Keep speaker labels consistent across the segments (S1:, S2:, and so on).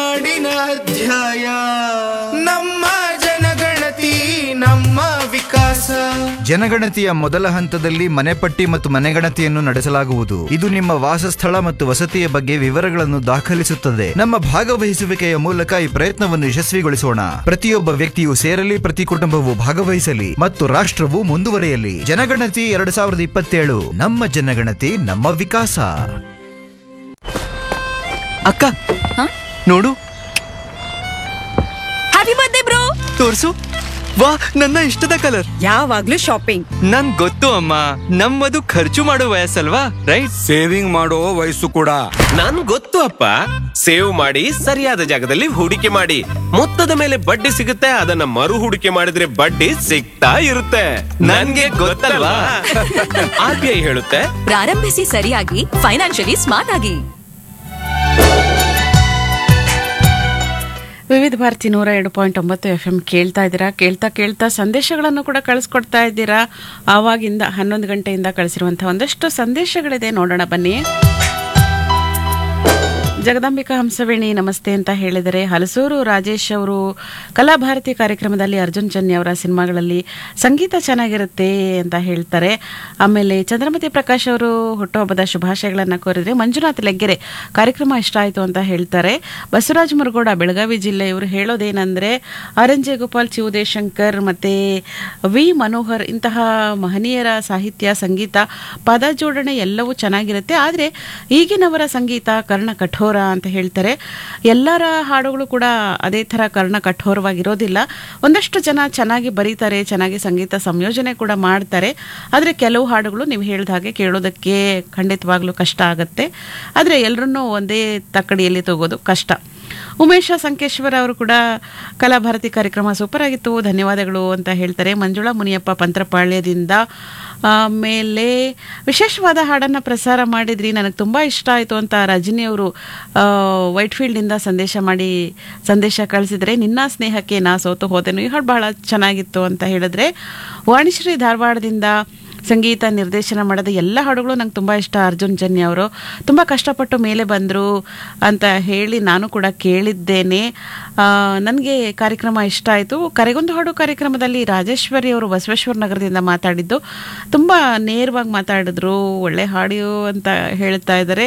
S1: ನಾಡಿನ ಅಧ್ಯಾಯ ನಮ್ಮ ಜನಗಣತಿ ನಮ್ಮ ವಿಕಾಸ
S2: ಜನಗಣತಿಯ ಮೊದಲ ಹಂತದಲ್ಲಿ ಮನೆಪಟ್ಟಿ ಮತ್ತು ಮನೆಗಣತಿಯನ್ನು ನಡೆಸಲಾಗುವುದು ಇದು ನಿಮ್ಮ ವಾಸಸ್ಥಳ ಮತ್ತು ವಸತಿಯ ಬಗ್ಗೆ ವಿವರಗಳನ್ನು ದಾಖಲಿಸುತ್ತದೆ ನಮ್ಮ ಭಾಗವಹಿಸುವಿಕೆಯ ಮೂಲಕ ಈ ಪ್ರಯತ್ನವನ್ನು ಯಶಸ್ವಿಗೊಳಿಸೋಣ ಪ್ರತಿಯೊಬ್ಬ ವ್ಯಕ್ತಿಯು ಸೇರಲಿ ಪ್ರತಿ ಕುಟುಂಬವು ಭಾಗವಹಿಸಲಿ ಮತ್ತು ರಾಷ್ಟ್ರವು ಮುಂದುವರಿಯಲಿ ಜನಗಣತಿ ಎರಡು ಸಾವಿರದ ಇಪ್ಪತ್ತೇಳು ನಮ್ಮ ಜನಗಣತಿ ನಮ್ಮ ವಿಕಾಸ
S3: ಅಕ್ಕ ನೋಡು
S4: ಹ್ಯಾಪಿ ಬರ್ತ್ಡೇ ಬ್ರೋ
S3: ತೋರ್ಸು ವಾ ನನ್ನ ಇಷ್ಟದ ಕಲರ್
S4: ಯಾವಾಗ್ಲೂ ಶಾಪಿಂಗ್
S3: ನನ್ ಗೊತ್ತು ಅಮ್ಮ ನಮ್ಮದು ಖರ್ಚು ಮಾಡೋ ವಯಸ್ಸಲ್ವಾ ರೈಟ್
S5: ಸೇವಿಂಗ್ ಮಾಡೋ ವಯಸ್ಸು ಕೂಡ
S6: ನನ್ ಗೊತ್ತು ಅಪ್ಪ ಸೇವ್ ಮಾಡಿ ಸರಿಯಾದ ಜಾಗದಲ್ಲಿ ಹೂಡಿಕೆ ಮಾಡಿ ಮೊತ್ತದ ಮೇಲೆ ಬಡ್ಡಿ ಸಿಗುತ್ತೆ ಅದನ್ನ ಮರು ಹೂಡಿಕೆ ಮಾಡಿದ್ರೆ ಬಡ್ಡಿ ಸಿಗ್ತಾ ಇರುತ್ತೆ ನನ್ಗೆ ಗೊತ್ತಲ್ವಾ ಆರ್ ಬಿ ಐ ಹೇಳುತ್ತೆ
S4: ಪ್ರಾರಂಭಿಸಿ ಸರಿಯಾಗಿ ಫೈನಾನ್ಷಿಯಲಿ ಸ್ಮಾರ್ಟ್ ಆಗಿ
S7: ವಿವಿಧ ಭಾರತಿ ನೂರ ಎರಡು ಪಾಯಿಂಟ್ ಒಂಬತ್ತು ಎಫ್ ಎಂ ಕೇಳ್ತಾ ಇದ್ದೀರಾ ಕೇಳ್ತಾ ಕೇಳ್ತಾ ಸಂದೇಶಗಳನ್ನು ಕೂಡ ಕಳಿಸ್ಕೊಡ್ತಾ ಇದ್ದೀರಾ ಆವಾಗಿಂದ ಹನ್ನೊಂದು ಗಂಟೆಯಿಂದ ಕಳಿಸಿರುವಂತಹ ಒಂದಷ್ಟು ಸಂದೇಶಗಳಿದೆ ನೋಡೋಣ ಬನ್ನಿ ಜಗದಾಂಬಿಕಾ ಹಂಸವೇಣಿ ನಮಸ್ತೆ ಅಂತ ಹೇಳಿದರೆ ಹಲಸೂರು ರಾಜೇಶ್ ಅವರು ಕಲಾಭಾರತಿ ಕಾರ್ಯಕ್ರಮದಲ್ಲಿ ಅರ್ಜುನ್ ಚನ್ನಿ ಅವರ ಸಿನಿಮಾಗಳಲ್ಲಿ ಸಂಗೀತ ಚೆನ್ನಾಗಿರುತ್ತೆ ಅಂತ ಹೇಳ್ತಾರೆ ಆಮೇಲೆ ಚಂದ್ರಮತಿ ಪ್ರಕಾಶ್ ಅವರು ಹುಟ್ಟುಹಬ್ಬದ ಶುಭಾಶಯಗಳನ್ನು ಕೋರಿದ್ರೆ ಮಂಜುನಾಥ್ ಲೆಗ್ಗೆರೆ ಕಾರ್ಯಕ್ರಮ ಇಷ್ಟ ಆಯಿತು ಅಂತ ಹೇಳ್ತಾರೆ ಬಸವರಾಜ್ ಮುರುಗೋಡ ಬೆಳಗಾವಿ ಜಿಲ್ಲೆ ಇವರು ಹೇಳೋದೇನೆಂದರೆ ಆರ್ ಎನ್ ಜೆ ಗೋಪಾಲ್ ಚಿ ಉದಯಶಂಕರ್ ಮತ್ತು ವಿ ಮನೋಹರ್ ಇಂತಹ ಮಹನೀಯರ ಸಾಹಿತ್ಯ ಸಂಗೀತ ಪದ ಜೋಡಣೆ ಎಲ್ಲವೂ ಚೆನ್ನಾಗಿರುತ್ತೆ ಆದರೆ ಈಗಿನವರ ಸಂಗೀತ ಕರ್ಣ ಕಠೋರ ಅಂತ ಹೇಳ್ತಾರೆ ಎಲ್ಲರ ಹಾಡುಗಳು ಕೂಡ ಅದೇ ಥರ ಕರ್ಣ ಕಠೋರವಾಗಿರೋದಿಲ್ಲ ಒಂದಷ್ಟು ಜನ ಚೆನ್ನಾಗಿ ಬರೀತಾರೆ ಚೆನ್ನಾಗಿ ಸಂಗೀತ ಸಂಯೋಜನೆ ಕೂಡ ಮಾಡ್ತಾರೆ ಆದರೆ ಕೆಲವು ಹಾಡುಗಳು ನೀವು ಹೇಳಿದ ಹಾಗೆ ಕೇಳೋದಕ್ಕೆ ಖಂಡಿತವಾಗ್ಲೂ ಕಷ್ಟ ಆಗುತ್ತೆ ಆದರೆ ಎಲ್ಲರನ್ನೂ ಒಂದೇ ತಕ್ಕಡಿಯಲ್ಲಿ ತಗೋದು ಕಷ್ಟ ಉಮೇಶ ಸಂಕೇಶ್ವರ ಅವರು ಕೂಡ ಕಲಾಭಾರತಿ ಕಾರ್ಯಕ್ರಮ ಸೂಪರ್ ಆಗಿತ್ತು ಧನ್ಯವಾದಗಳು ಅಂತ ಹೇಳ್ತಾರೆ ಮಂಜುಳಾ ಮುನಿಯಪ್ಪ ಪಂತ್ರಪಾಳ್ಯದಿಂದ ಆಮೇಲೆ ವಿಶೇಷವಾದ ಹಾಡನ್ನು ಪ್ರಸಾರ ಮಾಡಿದ್ರಿ ನನಗೆ ತುಂಬ ಇಷ್ಟ ಆಯಿತು ಅಂತ ರಜನಿ ಅವರು ವೈಟ್ ಫೀಲ್ಡಿಂದ ಸಂದೇಶ ಮಾಡಿ ಸಂದೇಶ ಕಳಿಸಿದರೆ ನಿನ್ನ ಸ್ನೇಹಕ್ಕೆ ನಾ ಸೋತು ಹೋದೆನು ಈ ಹಾಡು ಬಹಳ ಚೆನ್ನಾಗಿತ್ತು ಅಂತ ಹೇಳಿದ್ರೆ ವಾಣಿಶ್ರೀ ಧಾರವಾಡದಿಂದ ಸಂಗೀತ ನಿರ್ದೇಶನ ಮಾಡೋದು ಎಲ್ಲ ಹಾಡುಗಳು ನಂಗೆ ತುಂಬ ಇಷ್ಟ ಅರ್ಜುನ್ ಜನ್ಯ ಅವರು ತುಂಬ ಕಷ್ಟಪಟ್ಟು ಮೇಲೆ ಬಂದರು ಅಂತ ಹೇಳಿ ನಾನು ಕೂಡ ಕೇಳಿದ್ದೇನೆ ನನಗೆ ಕಾರ್ಯಕ್ರಮ ಇಷ್ಟ ಆಯಿತು ಕರೆಗೊಂದು ಹಾಡು ಕಾರ್ಯಕ್ರಮದಲ್ಲಿ ರಾಜೇಶ್ವರಿ ಅವರು ಬಸವೇಶ್ವರ ನಗರದಿಂದ ಮಾತಾಡಿದ್ದು ತುಂಬ ನೇರವಾಗಿ ಮಾತಾಡಿದ್ರು ಒಳ್ಳೆ ಹಾಡು ಅಂತ ಹೇಳ್ತಾ ಇದ್ದಾರೆ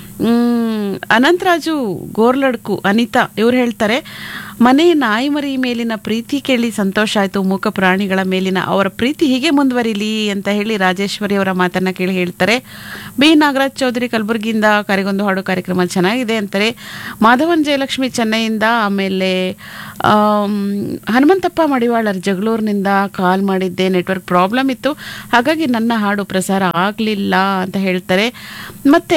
S7: ಮ್, ಅನಂತರಾಜು ಗೋರ್ಲಡ್ಕು ಅನಿತಾ ಇವ್ರು ಹೇಳ್ತಾರೆ ಮನೆ ನಾಯಿ ಮರಿ ಮೇಲಿನ ಪ್ರೀತಿ ಕೇಳಿ ಸಂತೋಷ ಆಯಿತು ಮೂಕ ಪ್ರಾಣಿಗಳ ಮೇಲಿನ ಅವರ ಪ್ರೀತಿ ಹೀಗೆ ಮುಂದುವರಿಲಿ ಅಂತ ಹೇಳಿ ರಾಜೇಶ್ವರಿ ಅವರ ಮಾತನ್ನ ಕೇಳಿ ಹೇಳ್ತಾರೆ ಬಿ ನಾಗರಾಜ್ ಚೌಧರಿ ಕಲಬುರಗಿಯಿಂದ ಕರೆಗೊಂದು ಹಾಡು ಕಾರ್ಯಕ್ರಮ ಚೆನ್ನಾಗಿದೆ ಅಂತಾರೆ ಮಾಧವನ್ ಜಯಲಕ್ಷ್ಮಿ ಚೆನ್ನೈಯಿಂದ ಆಮೇಲೆ ಆಮ್, ಹನುಮಂತಪ್ಪ ಮಡಿವಾಳರ್ ಜಗಳೂರಿನಿಂದ ಕಾಲ್ ಮಾಡಿದ್ದೆ ನೆಟ್ವರ್ಕ್ ಪ್ರಾಬ್ಲಮ್ ಇತ್ತು ಹಾಗಾಗಿ ನನ್ನ ಹಾಡು ಪ್ರಸಾರ ಆಗಲಿಲ್ಲ ಅಂತ ಹೇಳ್ತಾರೆ ಮತ್ತು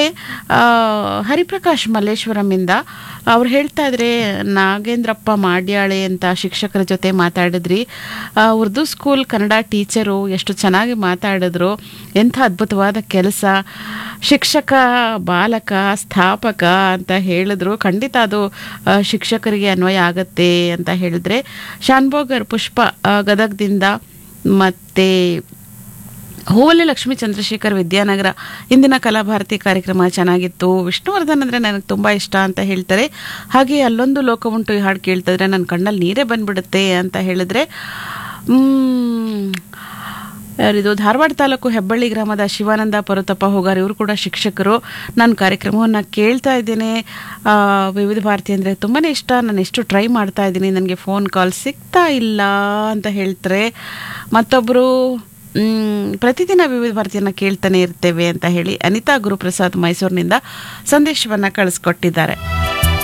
S7: ಹರಿಪ್ರಕಾಶ್ ಮಲ್ಲೇಶ್ವರಮಿಂದ ಅವ್ರು ಹೇಳ್ತಾ ಇದ್ರೆ ನಾಗೇಂದ್ರಪ್ಪ ಮಾಡ್ಯಾಳೆ ಅಂತ ಶಿಕ್ಷಕರ ಜೊತೆ ಮಾತಾಡಿದ್ರಿ ಆ, ಉರ್ದು ಸ್ಕೂಲ್ ಕನ್ನಡ ಟೀಚರು ಎಷ್ಟು ಚೆನ್ನಾಗಿ ಮಾತಾಡಿದ್ರು ಎಂಥ ಅದ್ಭುತವಾದ ಕೆಲಸ ಶಿಕ್ಷಕ ಬಾಲಕ ಸ್ಥಾಪಕ ಅಂತ ಹೇಳಿದ್ರು ಖಂಡಿತ ಅದು ಆ, ಶಿಕ್ಷಕರಿಗೆ ಅನ್ವಯ ಆಗತ್ತೆ ಅಂತ ಹೇಳಿದ್ರೆ ಶಾನ್ಭೋಗರ್ ಪುಷ್ಪ ಆ, ಗದಗದಿಂದ ಮತ್ತೆ ಹೂವಲ್ಲಿ ಲಕ್ಷ್ಮೀ ಚಂದ್ರಶೇಖರ್ ವಿದ್ಯಾನಗರ ಇಂದಿನ ಕಲಾಭಾರತಿ ಕಾರ್ಯಕ್ರಮ ಚೆನ್ನಾಗಿತ್ತು ವಿಷ್ಣುವರ್ಧನ್ ಅಂದರೆ ನನಗೆ ತುಂಬ ಇಷ್ಟ ಅಂತ ಹೇಳ್ತಾರೆ ಹಾಗೆ ಅಲ್ಲೊಂದು ಲೋಕ ಉಂಟು ಈ ಹಾಡು ಕೇಳ್ತಿದ್ರೆ ನನ್ನ ಕಣ್ಣಲ್ಲಿ ನೀರೇ ಬಂದ್ಬಿಡುತ್ತೆ ಅಂತ ಹೇಳಿದ್ರೆ ಮ್, ಯಾರಿದು ಧಾರವಾಡ ತಾಲೂಕು ಹೆಬ್ಬಳ್ಳಿ ಗ್ರಾಮದ ಶಿವಾನಂದ ಪರುತಪ್ಪ ಹೋಗಾರ್ ಇವರು ಕೂಡ ಶಿಕ್ಷಕರು ನಾನು ಕಾರ್ಯಕ್ರಮವನ್ನು ಕೇಳ್ತಾ ಇದ್ದೇನೆ ಆ, ವಿವಿಧ ಭಾರತಿ ಅಂದರೆ ತುಂಬಾ ಇಷ್ಟ ನಾನು ಎಷ್ಟು ಟ್ರೈ ಮಾಡ್ತಾ ಇದ್ದೀನಿ ನನಗೆ ಫೋನ್ ಕಾಲ್ ಸಿಗ್ತಾ ಇಲ್ಲ ಅಂತ ಹೇಳ್ತಾರೆ ಮತ್ತೊಬ್ಬರು ಮ್, ಪ್ರತಿದಿನ ವಿವಿಧ ಭಾರತಿಯನ್ನು ಕೇಳ್ತಾನೆ ಇರ್ತೇವೆ ಅಂತ ಹೇಳಿ ಅನಿತಾ ಗುರುಪ್ರಸಾದ್ ಮೈಸೂರಿನಿಂದ ಸಂದೇಶವನ್ನು ಕಳಿಸ್ಕೊಟ್ಟಿದ್ದಾರೆ